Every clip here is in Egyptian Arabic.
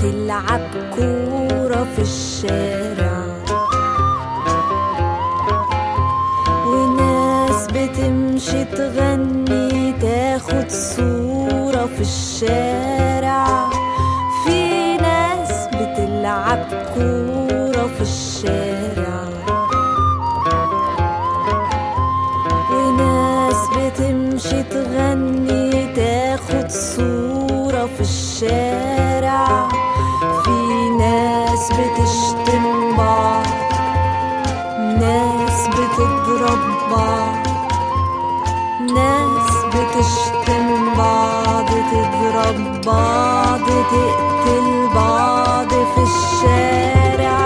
بتلعب كورة في الشارع وناس بتمشي تغني تاخد صورة في الشارع في ناس بتلعب كورة في الشارع وناس بتمشي تغني تاخد صورة في الشارع في ناس بتشتم بعض ناس بتضرب بعض ناس بتشتم بعض تضرب بعض تقتل بعض في الشارع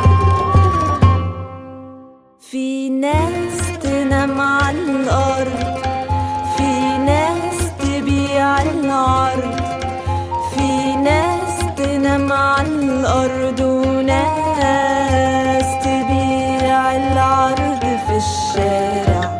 في ناس تنام على الأرض في ناس تبيع العرض في ناس تنام على الأرض وناس تبيع العرض في الشارع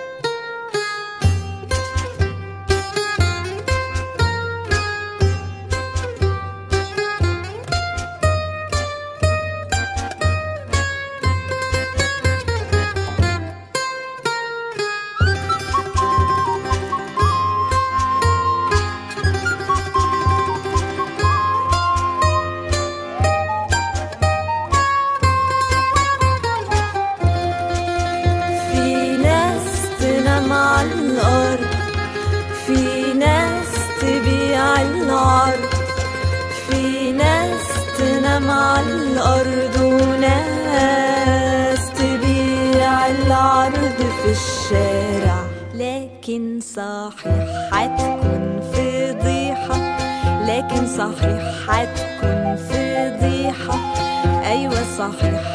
في ناس تنام على الأرض في ناس تبيع العرض في ناس تنام على الأرض وناس تبيع العرض في الشارع لكن صحيح هتكون فضيحة لكن صحيح هتكون فضيحة أيوة صحيح